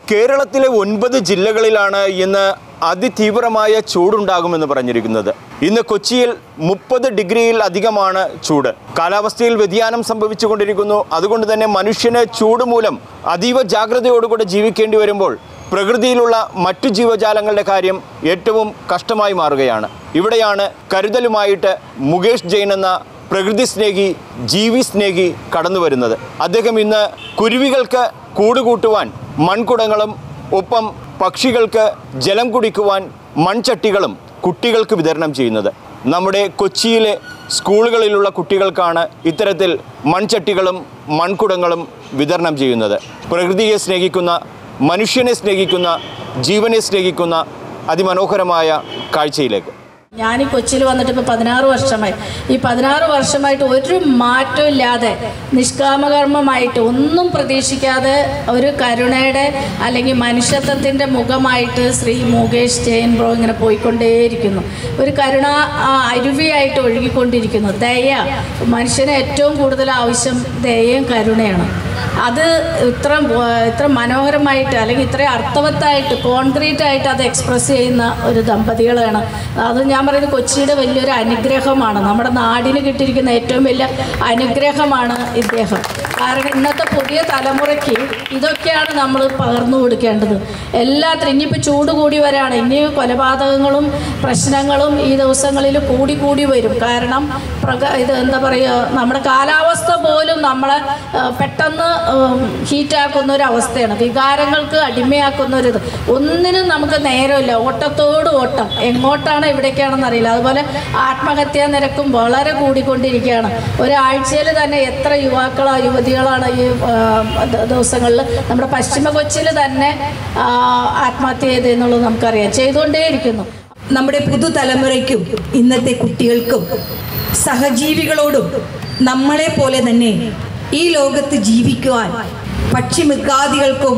കേരളത്തിലെ ഒൻപത് ജില്ലകളിലാണ് ഇന്ന് അതിതീവ്രമായ ചൂടുണ്ടാകുമെന്ന് പറഞ്ഞിരിക്കുന്നത് ഇന്ന് കൊച്ചിയിൽ മുപ്പത് ഡിഗ്രിയിൽ അധികമാണ് ചൂട് കാലാവസ്ഥയിൽ വ്യതിയാനം സംഭവിച്ചുകൊണ്ടിരിക്കുന്നു അതുകൊണ്ട് തന്നെ മനുഷ്യന് ചൂട് മൂലം അതീവ ജാഗ്രതയോടുകൂടെ ജീവിക്കേണ്ടി വരുമ്പോൾ പ്രകൃതിയിലുള്ള മറ്റു ജീവജാലങ്ങളുടെ കാര്യം ഏറ്റവും കഷ്ടമായി മാറുകയാണ് ഇവിടെയാണ് കരുതലുമായിട്ട് മുകേഷ് ജെയിൻ എന്ന പ്രകൃതി സ്നേഹി ജീവി സ്നേഹി കടന്നു വരുന്നത് അദ്ദേഹം ഇന്ന് കുരുവികൾക്ക് കൂടുകൂട്ടുവാൻ മൺകുടങ്ങളും ഒപ്പം പക്ഷികൾക്ക് ജലം കുടിക്കുവാൻ മൺചട്ടികളും കുട്ടികൾക്ക് വിതരണം ചെയ്യുന്നത് നമ്മുടെ കൊച്ചിയിലെ സ്കൂളുകളിലുള്ള കുട്ടികൾക്കാണ് ഇത്തരത്തിൽ മൺചട്ടികളും മൺകുടങ്ങളും വിതരണം ചെയ്യുന്നത് പ്രകൃതിയെ സ്നേഹിക്കുന്ന മനുഷ്യനെ സ്നേഹിക്കുന്ന ജീവനെ സ്നേഹിക്കുന്ന അതിമനോഹരമായ കാഴ്ചയിലേക്ക് ഞാൻ ഈ കൊച്ചിയിൽ വന്നിട്ട് ഇപ്പോൾ പതിനാറ് വർഷമായി ഈ പതിനാറ് വർഷമായിട്ട് ഒരു മാറ്റവും ഇല്ലാതെ നിഷ്കാമകർമ്മമായിട്ട് ഒന്നും പ്രതീക്ഷിക്കാതെ ഒരു കരുണയുടെ അല്ലെങ്കിൽ മനുഷ്യത്വത്തിൻ്റെ മുഖമായിട്ട് ശ്രീ മുകേഷ് ജയൻ ബ്രോ ഇങ്ങനെ പോയിക്കൊണ്ടേയിരിക്കുന്നു ഒരു കരുണ ആ, അരുവിയായിട്ട് ഒഴുകിക്കൊണ്ടിരിക്കുന്നു ദയ മനുഷ്യന് ഏറ്റവും കൂടുതൽ ആവശ്യം ദയയും കരുണയാണ് അത് ഇത്ര ഇത്ര മനോഹരമായിട്ട് അല്ലെങ്കിൽ ഇത്ര അർത്ഥവത്തായിട്ട് കോൺക്രീറ്റ് ആയിട്ട് അത് എക്സ്പ്രസ് ചെയ്യുന്ന ഒരു ദമ്പതികളാണ് അത് ഞാൻ പറയുന്നത് കൊച്ചിയുടെ വലിയൊരു അനുഗ്രഹമാണ് നമ്മുടെ നാടിന് കിട്ടിയിരിക്കുന്ന ഏറ്റവും വലിയ അനുഗ്രഹമാണ് ഇദ്ദേഹം കാരണം ഇന്നത്തെ പുതിയ തലമുറയ്ക്ക് ഇതൊക്കെയാണ് നമ്മൾ പകർന്നു കൊടുക്കേണ്ടത് എല്ലാത്തിനും ഇനിയിപ്പോൾ ചൂട് കൂടി വരാണ് ഇനി കൊലപാതകങ്ങളും പ്രശ്നങ്ങളും ഈ ദിവസങ്ങളിൽ കൂടി കൂടി വരും കാരണം പ്രക ഇത് എന്താ പറയുക നമ്മുടെ കാലാവസ്ഥ പോലും നമ്മളെ ആ, പെട്ടെന്ന് ഹീറ്റാക്കുന്ന ഒരു അവസ്ഥയാണ് വികാരങ്ങൾക്ക് അടിമയാക്കുന്ന ഒരു ഇത് ഒന്നിനും നമുക്ക് നേരമില്ല ഓട്ടത്തോട് ഓട്ടം എങ്ങോട്ടാണ് എവിടേക്കാണെന്ന് അറിയില്ല അതുപോലെ ആത്മഹത്യാ നിരക്കും വളരെ കൂടിക്കൊണ്ടിരിക്കുകയാണ് ഒരാഴ്ചയിൽ തന്നെ എത്ര യുവാക്കളോ യുവതികളാണ് ഈ ദിവസങ്ങളിൽ നമ്മുടെ പശ്ചിമ കൊച്ചിയിൽ തന്നെ ആ, ആത്മഹത്യ ചെയ്തെന്നുള്ളത് നമുക്കറിയാം ചെയ്തുകൊണ്ടേയിരിക്കുന്നു നമ്മുടെ പുതുതലമുറയ്ക്കും ഇന്നത്തെ കുട്ടികൾക്കും സഹജീവികളോടും നമ്മളെ പോലെ തന്നെ ഈ ലോകത്ത് ജീവിക്കുവാൻ പക്ഷിമൃഗാദികൾക്കും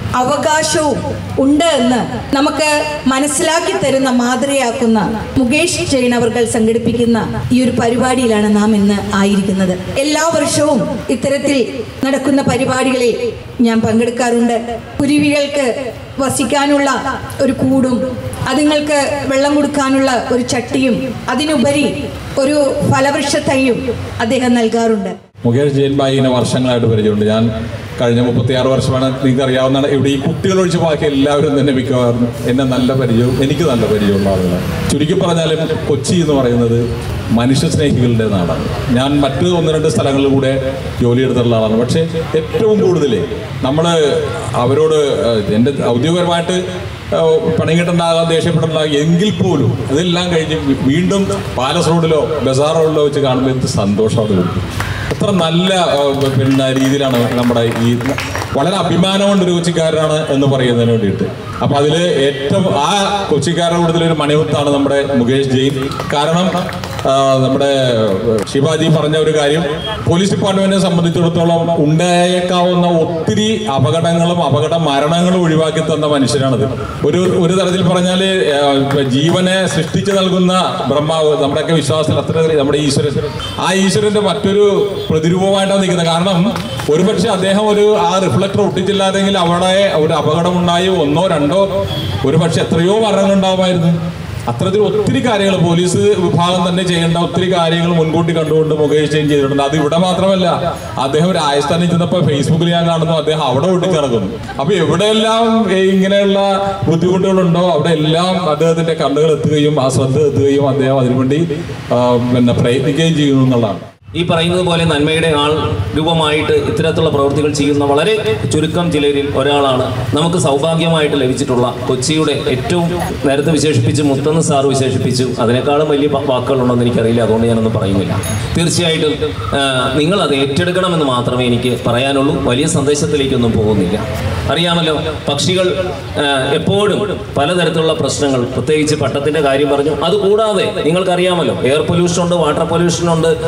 അവകാശവും ഉണ്ട് എന്ന് നമുക്ക് മനസ്സിലാക്കി തരുന്ന മാതൃകയാക്കുന്ന മുകേഷ് ജെയിൻ അവർകൾ സംഘടിപ്പിക്കുന്ന ഈ ഒരു പരിപാടിയിലാണ് നാം ഇന്ന് ആയിരിക്കുന്നത് എല്ലാ വർഷവും ഇത്തരത്തിൽ നടക്കുന്ന പരിപാടികളിൽ ഞാൻ പങ്കെടുക്കാറുണ്ട് കുരുവികൾക്ക് വസിക്കാനുള്ള ഒരു കൂടും അതുങ്ങൾക്ക് വെള്ളം കൊടുക്കാനുള്ള ഒരു ചട്ടിയും അതിനുപരി ഒരു ഫലവൃക്ഷ തൈയും അദ്ദേഹം നൽകാറുണ്ട് മുകേഷ് ജെയിൻ ഭായിനെ വർഷങ്ങളായിട്ട് പരിചയമുണ്ട് ഞാൻ കഴിഞ്ഞ മുപ്പത്തിയാറ് വർഷമാണ് നിങ്ങൾക്ക് അറിയാവുന്നതാണ് ഇവിടെ ഈ കുട്ടികൾ ഒഴിച്ച് ബാക്കി എല്ലാവരും തന്നെ മിക്കവാറും എന്നെ നല്ല പരിചയവും എനിക്ക് നല്ല പരിചയമുള്ള ആളുകളാണ് ചുരുക്കി പറഞ്ഞാലും കൊച്ചി എന്ന് പറയുന്നത് മനുഷ്യ സ്നേഹികളുടെ നാടാണ് ഞാൻ മറ്റ് ഒന്ന് രണ്ട് സ്ഥലങ്ങളിൽ കൂടെ ജോലിയെടുത്തിട്ടുള്ള ആളാണ് പക്ഷേ ഏറ്റവും കൂടുതൽ നമ്മൾ അവരോട് ഏഹ്, എൻ്റെ ഔദ്യോഗികപരമായിട്ട് ഏഹ്, പണി കിട്ടുണ്ടാകാം ദേഷ്യപ്പെട്ടുണ്ടാകാം എങ്കിൽ പോലും അതെല്ലാം കഴിഞ്ഞ് വീണ്ടും പാലസ് റോഡിലോ ബസാർ റോഡിലോ വെച്ച് കാണുമ്പോൾ എന്ത് സന്തോഷമാണ് കൊടുക്കും എത്ര നല്ല ഏഹ്, പിന്നെ രീതിയിലാണ് നമ്മുടെ ഈ വളരെ അഭിമാനമുണ്ട് ഒരു കൊച്ചിക്കാരനാണ് എന്ന് പറയുന്നതിന് വേണ്ടിയിട്ട് അപ്പൊ അതില് ഏറ്റവും ആ കൊച്ചിക്കാരുടെ കൂടുതൽ ഒരു മണിമുത്താണ് നമ്മുടെ മുകേഷ് ജെയിൻ കാരണം ആ, നമ്മുടെ ശിവാജി പറഞ്ഞ ഒരു കാര്യം പോലീസ് ഡിപ്പാർട്ട്മെന്റിനെ സംബന്ധിച്ചിടത്തോളം ഉണ്ടായേക്കാവുന്ന ഒത്തിരി അപകടങ്ങളും അപകട മരണങ്ങളും ഒഴിവാക്കി തന്ന മനുഷ്യരാണത് ഒരു ഒരു തരത്തിൽ പറഞ്ഞാല് ആ, ഇപ്പൊ ജീവനെ സൃഷ്ടിച്ചു നൽകുന്ന ബ്രഹ്മാവ് നമ്മുടെയൊക്കെ വിശ്വാസത്തിൽ അത്ര നമ്മുടെ ഈശ്വരൻ ആ ഈശ്വരന്റെ മറ്റൊരു പ്രതിരൂപമായിട്ടാണ് നിൽക്കുന്നത് കാരണം ഒരുപക്ഷെ അദ്ദേഹം ഒരു ആ റിഫ്ലക്ടർ ഒട്ടിച്ചില്ലാതെങ്കിൽ അവിടെ ഒരു അപകടമുണ്ടായി ഒന്നോ രണ്ടോ ഒരുപക്ഷെ എത്രയോ മരണങ്ങൾ ഉണ്ടാവുമായിരുന്നു അത്തരത്തിൽ ഒത്തിരി കാര്യങ്ങൾ പോലീസ് വിഭാഗം തന്നെ ചെയ്യേണ്ട ഒത്തിരി കാര്യങ്ങൾ മുൻകൂട്ടി കണ്ടുകൊണ്ട് മുകേഷ് ജെയിൻ ചെയ്തിട്ടുണ്ട് അത് ഇവിടെ മാത്രമല്ല അദ്ദേഹം രാജസ്ഥാനിൽ ചെന്നപ്പോൾ ഫേസ്ബുക്കിൽ ഞാൻ കാണുന്നു അദ്ദേഹം അവിടെ ഒട്ടിക്കിടക്കുന്നു അപ്പൊ എവിടെയെല്ലാം ഏ, ഇങ്ങനെയുള്ള ബുദ്ധിമുട്ടുകളുണ്ടോ അവിടെ എല്ലാം അദ്ദേഹത്തിന്റെ കണ്ണുകൾ എത്തുകയും ആ ശ്രദ്ധ എത്തുകയും അദ്ദേഹം അതിനുവേണ്ടി ആ, പിന്നെ പ്രയത്നിക്കുകയും ചെയ്യുന്നു എന്നുള്ളതാണ് ഈ പറയുന്നത് പോലെ നന്മയുടെ ആൾ രൂപമായിട്ട് ഇത്തരത്തിലുള്ള പ്രവൃത്തികൾ ചെയ്യുന്ന വളരെ ചുരുക്കം ചിലരിൽ ഒരാളാണ് നമുക്ക് സൗഭാഗ്യമായിട്ട് ലഭിച്ചിട്ടുള്ള കൊച്ചിയുടെ ഏറ്റവും നേരത്തെ വിശേഷിപ്പിച്ച് മുത്തന്ന് സാർ വിശേഷിപ്പിച്ചു അതിനേക്കാളും വലിയ പ- വാക്കുകളുണ്ടെന്ന് എനിക്കറിയില്ല അതുകൊണ്ട് ഞാനൊന്നും പറയുന്നില്ല തീർച്ചയായിട്ടും ആ, നിങ്ങൾ അത് ഏറ്റെടുക്കണമെന്ന് മാത്രമേ എനിക്ക് പറയാനുള്ളൂ വലിയ സന്ദേശത്തിലേക്കൊന്നും പോകുന്നില്ല അറിയാമല്ലോ പക്ഷികൾ ആ, എപ്പോഴും പലതരത്തിലുള്ള പ്രശ്നങ്ങൾ പ്രത്യേകിച്ച് പട്ടത്തിന്റെ കാര്യം പറഞ്ഞു അതുകൂടാതെ നിങ്ങൾക്കറിയാമല്ലോ എയർ പൊല്യൂഷൻ ഉണ്ട് വാട്ടർ പൊല്യൂഷൻ ഉണ്ട് അറ്റ്മോസ്ഫിയർ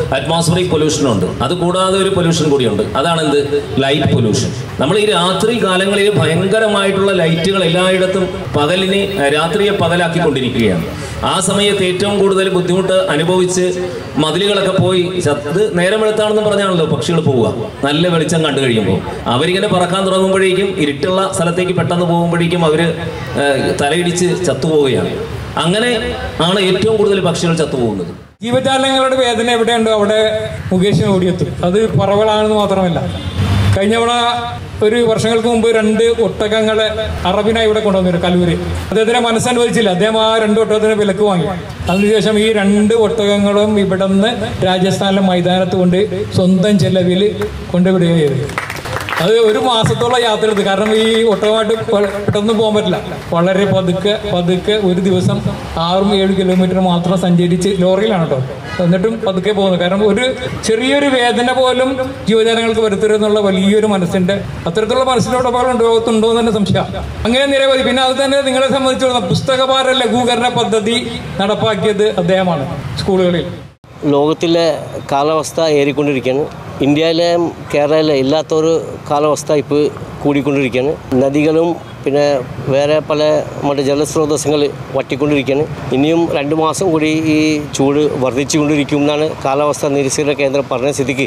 അറ്റ്മോസ്ഫറിക് പൊല്യൂഷനും ഉണ്ട് അത് കൂടാതെ ഒരു പൊല്യൂഷൻ കൂടിയുണ്ട് അതാണ് എന്ത് ലൈറ്റ് പൊല്യൂഷൻ നമ്മൾ ഈ രാത്രി കാലങ്ങളിൽ ഭയങ്കരമായിട്ടുള്ള ലൈറ്റുകൾ എല്ലായിടത്തും പകലിനെ രാത്രിയെ പകലാക്കിക്കൊണ്ടിരിക്കുകയാണ് ആ സമയത്ത് ഏറ്റവും കൂടുതൽ ബുദ്ധിമുട്ട് അനുഭവിച്ച് മതിലുകളൊക്കെ പോയി ചത്ത് നേരം വെളുത്താണെന്ന് പറഞ്ഞാണല്ലോ പക്ഷികൾ പോവുക നല്ല വെളിച്ചം കണ്ടു കഴിയുമ്പോൾ അവരിങ്ങനെ പറക്കാൻ തുടങ്ങുമ്പോഴേക്കും ഇരുട്ടുള്ള സ്ഥലത്തേക്ക് പെട്ടെന്ന് പോകുമ്പോഴേക്കും അവർ തലയിടിച്ച് ചത്തുപോവുകയാണ് അങ്ങനെ ആണ് ഏറ്റവും കൂടുതൽ പക്ഷികൾ ചത്തുപോകുന്നത് ജീവജാലങ്ങളുടെ വേദന എവിടെയുണ്ടോ അവിടെ മുകേഷിന് ഓടിയെത്തും അത് പറവളാണെന്ന് മാത്രമല്ല കഴിഞ്ഞ തവണ ഒരു വർഷങ്ങൾക്ക് മുമ്പ് രണ്ട് ഒട്ടകങ്ങളെ അറബിനായി ഇവിടെ കൊണ്ടുവന്നിരുന്നു കലൂര് അദ്ദേഹത്തിന് മനസ്സനുവദിച്ചില്ല അദ്ദേഹം ആ രണ്ട് ഒട്ടകത്തിന് വിലക്ക് വാങ്ങി അതിനുശേഷം ഈ രണ്ട് ഒട്ടകങ്ങളും ഇവിടെ നിന്ന് രാജസ്ഥാനിലെ മൈതാനത്ത് കൊണ്ട് സ്വന്തം ചെലവിൽ കൊണ്ടുവിടുകയും ചെയ്തു അത് ഒരു മാസത്തോളം യാത്ര എടുത്തു കാരണം ഈ ഒട്ടകമായിട്ട് പെ- പെട്ടെന്ന് പോകാൻ പറ്റില്ല വളരെ പതുക്കെ പതുക്കെ ഒരു ദിവസം ആറും ഏഴ് കിലോമീറ്റർ മാത്രം സഞ്ചരിച്ച് ലോറിയിലാണ് കേട്ടോ എന്നിട്ടും പതുക്കെ പോകുന്നത് കാരണം ഒരു ചെറിയൊരു വേദന പോലും ജീവജാലങ്ങൾക്ക് വരുത്തരുതെന്നുള്ള വലിയൊരു മനസ്സിന്റെ അത്തരത്തിലുള്ള മനസ്സിന്റെ ഉടമകളുണ്ട് ലോകത്തുണ്ടോ എന്ന് തന്നെ സംശയം അങ്ങനെ നിരവധി പിന്നെ അത് തന്നെ നിങ്ങളെ സംബന്ധിച്ചിടത്തോളം പുസ്തകഭാര ലഘൂകരണ പദ്ധതി നടപ്പാക്കിയത് അദ്ദേഹമാണ് സ്കൂളുകളിൽ ലോകത്തിലെ കാലാവസ്ഥ ഏറിക്കൊണ്ടിരിക്കുകയാണ് ഇന്ത്യയിലെ കേരളയിലെ ഇല്ലാത്തൊരു കാലാവസ്ഥ ഇപ്പോൾ കൂടിക്കൊണ്ടിരിക്കുകയാണ് നദികളും പിന്നെ വേറെ പല മറ്റു ജലസ്രോതസ്സുകൾ വറ്റിക്കൊണ്ടിരിക്കുകയാണ് ഇനിയും രണ്ട് മാസം കൂടി ഈ ചൂട് വർദ്ധിച്ചുകൊണ്ടിരിക്കും എന്നാണ് കാലാവസ്ഥാ നിരീക്ഷണ കേന്ദ്രം പറഞ്ഞ സ്ഥിതിക്ക്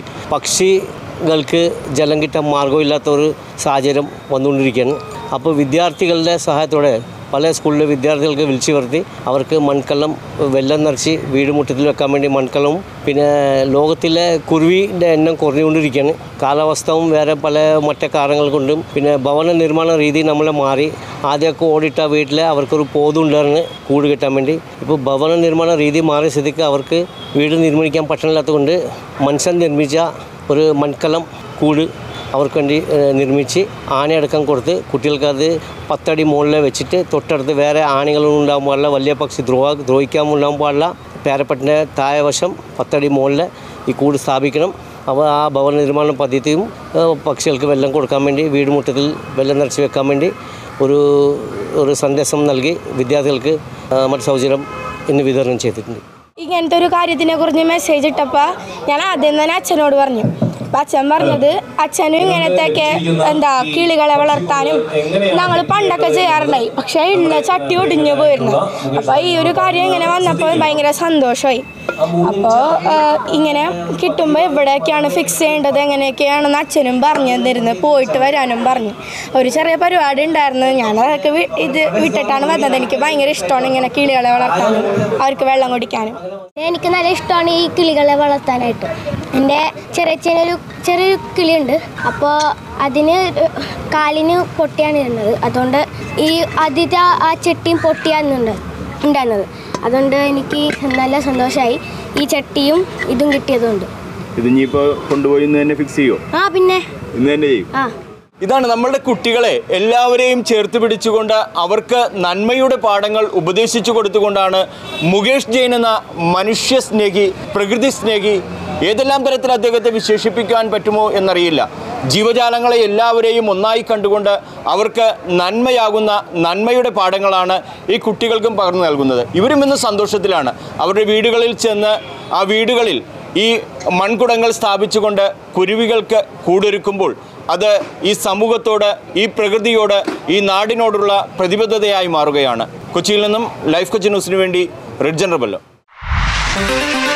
പക്ഷികൾക്ക് ജലം കിട്ടാൻ മാർഗമില്ലാത്ത ഒരു സാഹചര്യം വന്നുകൊണ്ടിരിക്കുകയാണ് അപ്പോൾ വിദ്യാർത്ഥികളുടെ സഹായത്തോടെ പല സ്കൂളിലെ വിദ്യാർത്ഥികൾക്ക് വിളിച്ചു വരുത്തി അവർക്ക് മൺകലം വെള്ളം നിറച്ച് വീട് മുറ്റത്തിൽ വെക്കാൻ വേണ്ടി മൺകലവും പിന്നെ ലോകത്തിലെ കുരുവിൻ്റെ എണ്ണം കുറഞ്ഞുകൊണ്ടിരിക്കുകയാണ് കാലാവസ്ഥവും വേറെ പല മറ്റു കാരണങ്ങൾ കൊണ്ടും പിന്നെ ഭവന നിർമ്മാണ രീതി നമ്മളെ മാറി ആദ്യമൊക്കെ ഓടിട്ട വീട്ടിൽ അവർക്കൊരു പോതുണ്ടായിരുന്നു കൂട് കിട്ടാൻ വേണ്ടി ഇപ്പോൾ ഭവന നിർമ്മാണ രീതി മാറിയ സ്ഥിതിക്ക് അവർക്ക് വീട് നിർമ്മിക്കാൻ പറ്റണില്ലാത്തതുകൊണ്ട് മനുഷ്യൻ നിർമ്മിച്ച ഒരു മൺകലം കൂട് അവർക്ക് വേണ്ടി ഏഹ്, നിർമ്മിച്ച് ആനയടക്കം കൊടുത്ത് കുട്ടികൾക്ക് അത് പത്തടി മുകളിൽ വെച്ചിട്ട് തൊട്ടടുത്ത് വേറെ ആണികളൊന്നും ഉണ്ടാകാൻ പാടില്ല വലിയ പക്ഷി ദ്രോഹ ദ്രോഹിക്കാൻ ഉണ്ടാകാൻ പാടില്ല പേരപ്പറ്റിൻ്റെ താഴെ വശം പത്തടി മുകളിൽ ഈ കൂട് സ്ഥാപിക്കണം അപ്പോൾ ആ ഭവന നിർമ്മാണ പദ്ധതിയും ഏഹ്, പക്ഷികൾക്ക് വെള്ളം കൊടുക്കാൻ വേണ്ടി വീട് മുറ്റത്തിൽ വെള്ളം നിറച്ച് വെക്കാൻ വേണ്ടി ഒരു ഒരു സന്ദേശം നൽകി വിദ്യാർത്ഥികൾക്ക് ഏഹ്, മറ്റ് സൗകര്യം ഇന്ന് വിതരണം ചെയ്തിട്ടുണ്ട് ഇങ്ങനത്തെ ഒരു കാര്യത്തിനെ കുറിച്ച് മെസ്സേജ് ഇട്ടപ്പോൾ ഞാൻ ആദ്യം തന്നെ അച്ഛനോട് പറഞ്ഞു അപ്പം അച്ഛൻ പറഞ്ഞത് അച്ഛനും ഇങ്ങനത്തെയൊക്കെ എന്താ കിളികളെ വളർത്താനും ഞങ്ങൾ പണ്ടൊക്കെ ചെയ്യാറുണ്ടായി പക്ഷേ ഇന്ന് ചട്ടി ഒടിഞ്ഞു പോയിരുന്നു അപ്പോൾ ഈ ഒരു കാര്യം ഇങ്ങനെ വന്നപ്പോൾ ഭയങ്കര സന്തോഷമായി അപ്പോൾ ഇങ്ങനെ കിട്ടുമ്പോൾ എവിടെയൊക്കെയാണ് ഫിക്സ് ചെയ്യേണ്ടത് എങ്ങനെയൊക്കെയാണെന്ന് അച്ഛനും പറഞ്ഞു തന്നിരുന്നു പോയിട്ട് വരാനും പറഞ്ഞു ഒരു ചെറിയ പരിപാടി ഉണ്ടായിരുന്നു ഞാൻ അതൊക്കെ വി- ഇത് വിട്ടിട്ടാണ് വന്നത് എനിക്ക് ഭയങ്കര ഇഷ്ടമാണ് ഇങ്ങനെ കിളികളെ വളർത്താനും അവർക്ക് വെള്ളം കുടിക്കാനും എനിക്ക് നല്ല ഇഷ്ടമാണ് ഈ കിളികളെ വളർത്താനായിട്ട് എൻ്റെ ചെറിയച്ഛനൊരു ചെറിയൊരു കിളിയുണ്ട് അപ്പോൾ അതിന് കാലിന് പൊട്ടിയാണ് ഇരുന്നത് അതുകൊണ്ട് ഈ ആദ്യത്തെ ആ- ആ ചെട്ടിയും പൊട്ടിയാണ് ഉണ്ടായിരുന്നത് അതുകൊണ്ട് എനിക്ക് നല്ല സന്തോഷമായി ഈ ചട്ടിയും ഇതും കിട്ടിയതുകൊണ്ട് ഇത് ഇനിയിപ്പോൾ കൊണ്ടുപോയി ഇന്ന് തന്നെ ഫിക്സ് ചെയ്യുമോ ആ പിന്നെ ഇന്ന് തന്നെ ചെയ്യും ആ ഇതാണ് നമ്മളുടെ കുട്ടികളെ എല്ലാവരെയും ചേർത്ത് പിടിച്ചുകൊണ്ട് അവർക്ക് നന്മയുടെ പാഠങ്ങൾ ഉപദേശിച്ചു കൊടുത്തുകൊണ്ടാണ് മുകേഷ് ജെയിൻ എന്ന മനുഷ്യ സ്നേഹി പ്രകൃതി സ്നേഹി ഏതെല്ലാം തരത്തിൽ അദ്ദേഹത്തെ വിശേഷിപ്പിക്കാൻ പറ്റുമോ എന്നറിയില്ല ജീവജാലങ്ങളെ എല്ലാവരെയും ഒന്നായി കണ്ടുകൊണ്ട് അവർക്ക് നന്മയാകുന്ന നന്മയുടെ പാഠങ്ങളാണ് ഈ കുട്ടികൾക്കും പകർന്നു നൽകുന്നത് ഇവരും ഇന്ന് സന്തോഷത്തിലാണ് അവരുടെ വീടുകളിൽ ചെന്ന് ആ വീടുകളിൽ ഈ മൺകുടങ്ങൾ സ്ഥാപിച്ചുകൊണ്ട് കുരുവികൾക്ക് കൂടൊരുക്കുമ്പോൾ അത് ഈ സമൂഹത്തോട് ഈ പ്രകൃതിയോട് ഈ നാടിനോടുള്ള പ്രതിബദ്ധതയായി മാറുകയാണ് കൊച്ചിയിൽ നിന്നും ലൈഫ് കൊച്ചി ന്യൂസിന് വേണ്ടി റിഡ്ജൻ റബല്ലോ